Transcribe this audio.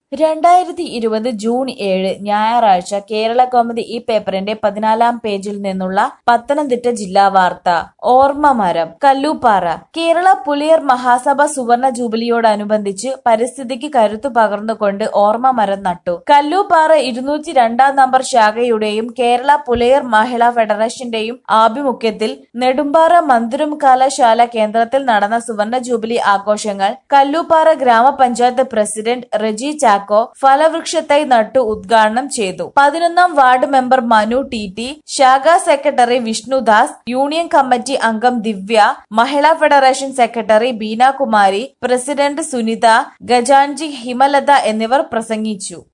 രണ്ടായിരത്തി ഇരുപത് ജൂൺ ഏഴ് ഞായറാഴ്ച കേരള കൗമുദി ഈ പേപ്പറിന്റെ പതിനാലാം പേജിൽ നിന്നുള്ള പത്തനംതിട്ട ജില്ലാ വാർത്ത ഓർമ്മമരം കല്ലൂപ്പാറ കേരള പുലിയർ മഹാസഭ സുവർണ ജൂബിലിയോടനുബന്ധിച്ച് പരിസ്ഥിതിക്ക് കരുത്തു പകർന്നുകൊണ്ട് ഓർമ്മമരം നട്ടു കല്ലൂപ്പാറ ഇരുന്നൂറ്റി രണ്ടാം നമ്പർ ശാഖയുടെയും കേരള പുലയർ മഹിളാ ഫെഡറേഷന്റെയും ആഭിമുഖ്യത്തിൽ നെടുമ്പാറ മന്ദിരം കലാശാല കേന്ദ്രത്തിൽ നടന്ന സുവർണ ജൂബിലി ആഘോഷങ്ങൾ കല്ലൂപ്പാറ ഗ്രാമപഞ്ചായത്ത് പ്രസിഡന്റ് റെജി ചാക്കോ ഫലവൃക്ഷത്തൈ നട്ടു ഉദ്ഘാടനം ചെയ്തു പതിനൊന്നാം ward member Manu T T ശാഖാ സെക്രട്ടറി വിഷ്ണുദാസ് യൂണിയൻ കമ്മിറ്റി അംഗം Divya Mahila federation secretary Beenakumari president Sunitha ഗജാൻജി ഹിമലത എന്നിവർ പ്രസംഗിച്ചു